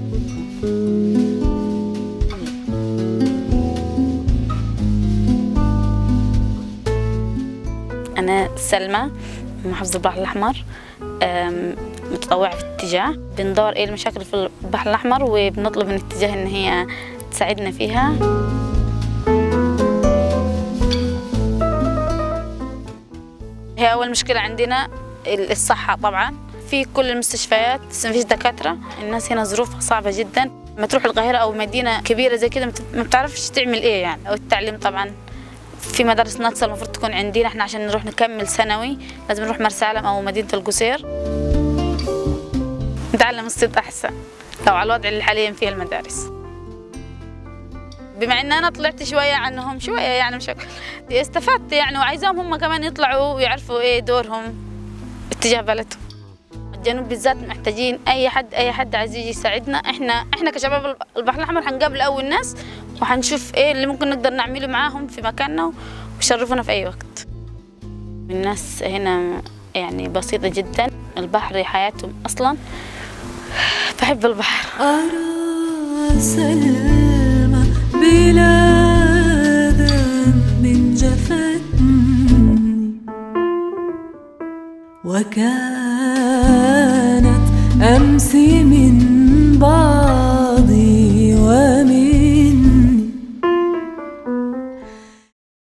أنا سلمى من محافظة البحر الأحمر أم، متطوعة في اتجاه بندور إيه المشاكل في البحر الأحمر وبنطلب من اتجاه إن هي تساعدنا فيها هي أول مشكلة عندنا الصحة طبعا في كل المستشفيات بس ما فيش دكاترة الناس هنا ظروفها صعبة جدا لما تروح القاهرة أو مدينة كبيرة زي كده ما بتعرفش تعمل إيه يعني والتعليم طبعا في مدارس ناقصة المفروض تكون عندنا احنا عشان نروح نكمل ثانوي لازم نروح مرسى علم أو مدينة القصير نتعلم الصيد أحسن لو على الوضع اللي حاليا فيه المدارس بما ان انا طلعت شويه عنهم شويه يعني مش أكتر. استفدت يعني وعايزاهم هم كمان يطلعوا ويعرفوا ايه دورهم اتجاه بلدهم الجنوب بالذات محتاجين اي حد اي حد عايز يجي يساعدنا احنا احنا كشباب البحر الاحمر هنقابل اول ناس وهنشوف ايه اللي ممكن نقدر نعمله معاهم في مكاننا ويشرفونا في اي وقت الناس هنا يعني بسيطة جدا البحر حياتهم أصلا بحب البحر أرى سلمى بلا ذنب جفتني وكانت أمس من بعد